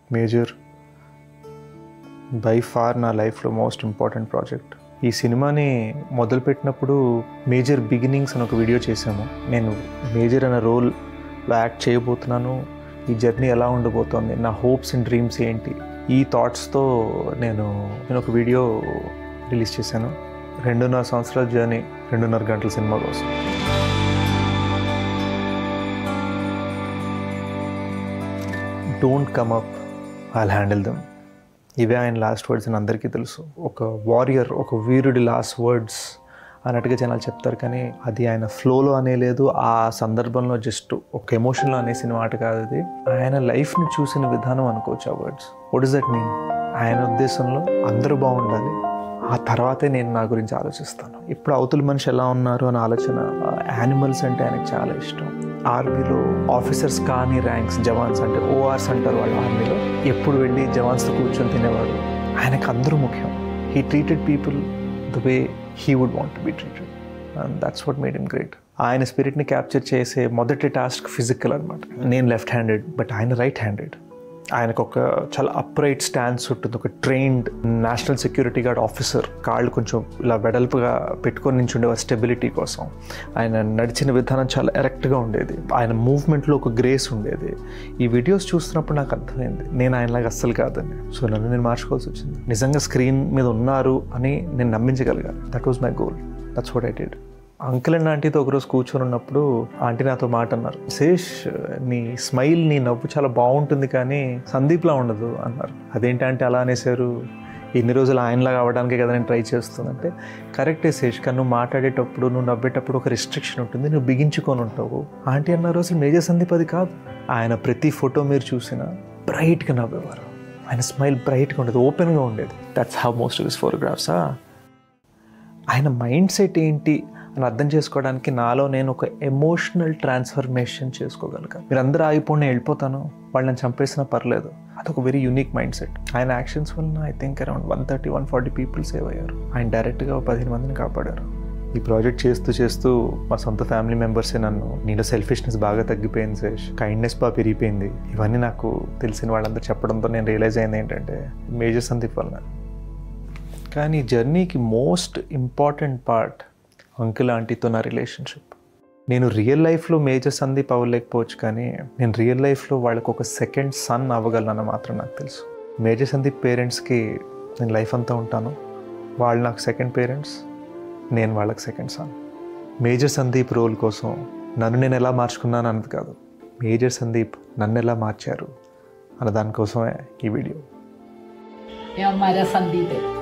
major by far నా లైఫ్లో most important project ఈ సినిమాని మొదలుపెట్టినప్పుడు మేజర్ బిగినింగ్స్ అని ఒక వీడియో చేశాము నేను మేజర్ అనే రోల్లో యాక్ట్ చేయబోతున్నాను ఈ జర్నీ ఎలా ఉండబోతోంది నా హోప్స్ అండ్ డ్రీమ్స్ ఏంటి ఈ థాట్స్తో నేను నేను ఒక వీడియో రిలీజ్ చేశాను రెండున్నర సంవత్సరాల జర్నీ రెండున్నర గంటల సినిమా కోసం don't come up I'll handle them ఇవే ఆయన లాస్ట్ వర్డ్స్ అని అందరికీ తెలుసు ఒక వారియర్ ఒక వీరుడి లాస్ట్ వర్డ్స్ అన్నట్టుగా జనాలు చెప్తారు కానీ అది ఆయన ఫ్లోలో అనేలేదు ఆ సందర్భంలో జస్ట్ ఒక ఎమోషన్లో అనేసిన మాట కాదు అది ఆయన లైఫ్ని చూసిన విధానం అనుకోవచ్చు ఆ words what is that mean ఆయన ఉద్దేశంలో అందరూ బాగుండాలి ఆ తర్వాతే నేను నా గురించి ఆలోచిస్తాను ఇప్పుడు అవతల మనిషి ఎలా ఉన్నారు అనే ఆలోచన యానిమల్స్ అంటే ఆయనకు చాలా ఇష్టం ఆర్మీలో ఆఫీసర్స్ కానీ ర్యాంక్స్ జవాన్స్ అంటే ఓఆర్స్ అంటారు వాళ్ళు ఆర్మీలో ఎప్పుడు వెళ్ళి జవాన్స్తో కూర్చొని తినేవాడు ఆయనకు అందరూ ముఖ్యం he treated people the way he would want be treated and that's what made him great ఆయన స్పిరిట్ని క్యాప్చర్ చేసే మొదటి టాస్క్ ఫిజికల్ అనమాట నేను లెఫ్ట్ హ్యాండెడ్ బట్ ఆయన రైట్ హ్యాండెడ్ ఆయనకు ఒక చాలా అప్రైట్ స్టాన్స్ ఉంటుంది ఒక trained national security guard officer కాళ్ళు కొంచెం ఇలా వెడల్పుగా పెట్టుకొని నించుండే స్టెబిలిటీ కోసం ఆయన నడిచిన విధానం చాలా ఎరెక్ట్గా ఉండేది ఆయన మూవ్మెంట్లో ఒక గ్రేస్ ఉండేది ఈ వీడియోస్ చూస్తున్నప్పుడు నాకు అర్థమైంది నేను ఆయనలాగా అస్సలు కాదని సో నన్ను నేను మార్చుకోవాల్సి వచ్చింది నిజంగా స్క్రీన్ మీద ఉన్నారు అని నేను నమ్మించగలిగాను that was my goal that's what I did uncle and ఆంటీతో ఒకరోజు కూర్చొని ఉన్నప్పుడు ఆంటీ నాతో మాట అన్నారు శేష్ నీ స్మైల్ నీ నవ్వు చాలా బాగుంటుంది కానీ సందీప్లా ఉండదు అన్నారు అదేంటి అంటే అలా అనేసారు ఎన్ని రోజులు ఆయనలాగా అవ్వడానికే కదా నేను ట్రై చేస్తుందంటే కరెక్టే శేష్ కానీ నువ్వు మాట్లాడేటప్పుడు నువ్వు నవ్వేటప్పుడు ఒక రిస్ట్రిక్షన్ ఉంటుంది నువ్వు బిగించుకొని ఉంటావు ఆంటీ అన్నారు అసలు మేజర్ సందీప్ అది కాదు ఆయన ప్రతి ఫోటో మీరు చూసినా బ్రైట్గా నవ్వేవారు ఆయన స్మైల్ బ్రైట్గా ఉండేది ఓపెన్గా ఉండేది that's how most of his ఫోటోగ్రాఫ్సా ఆయన మైండ్ సెట్ ఏంటి అని అర్థం చేసుకోవడానికి నాలో నేను ఒక ఎమోషనల్ ట్రాన్స్ఫర్మేషన్ చేసుకోగలిగాను మీరు అందరూ ఆగిపోయి నేను వెళ్ళిపోతాను వాళ్ళని చంపేసినా పర్లేదు అదొక వెరీ యూనిక్ మైండ్ సెట్ ఆయన యాక్షన్స్ వలన I think around one thirty one forty people save అయ్యారు ఆయన డైరెక్ట్గా పదిహేను మందిని కాపాడారు ఈ ప్రాజెక్ట్ చేస్తూ చేస్తూ మా సొంత ఫ్యామిలీ మెంబర్సే నన్ను నీలో సెల్ఫిష్నెస్ బాగా తగ్గిపోయింది శేష్ కైండ్నెస్ బాగా పెరిగిపోయింది ఇవన్నీ నాకు తెలిసిన వాళ్ళందరూ చెప్పడంతో నేను రియలైజ్ అయింది ఏంటంటే మేజర్ సందీప్ వలన కానీ జర్నీకి మోస్ట్ ఇంపార్టెంట్ పార్ట్ అంకుల్ ఆంటీతో నా రిలేషన్షిప్ నేను రియల్ లైఫ్లో మేజర్ సందీప్ అవ్వలేకపోవచ్చు కానీ నేను రియల్ లైఫ్లో వాళ్ళకు ఒక సెకండ్ సన్ అవ్వగలనని మాత్రం నాకు తెలుసు మేజర్ సందీప్ పేరెంట్స్కి నేను లైఫ్ అంతా ఉంటాను వాళ్ళు నాకు సెకండ్ పేరెంట్స్ నేను వాళ్ళకి second son major Sandeep role కోసం నన్ను నేను ఎలా మార్చుకున్నాను అన్నది కాదు మేజర్ సందీప్ నన్ను ఎలా మార్చారు అన్న దానికోసమే ఈ వీడియో ये हमारा संदीप है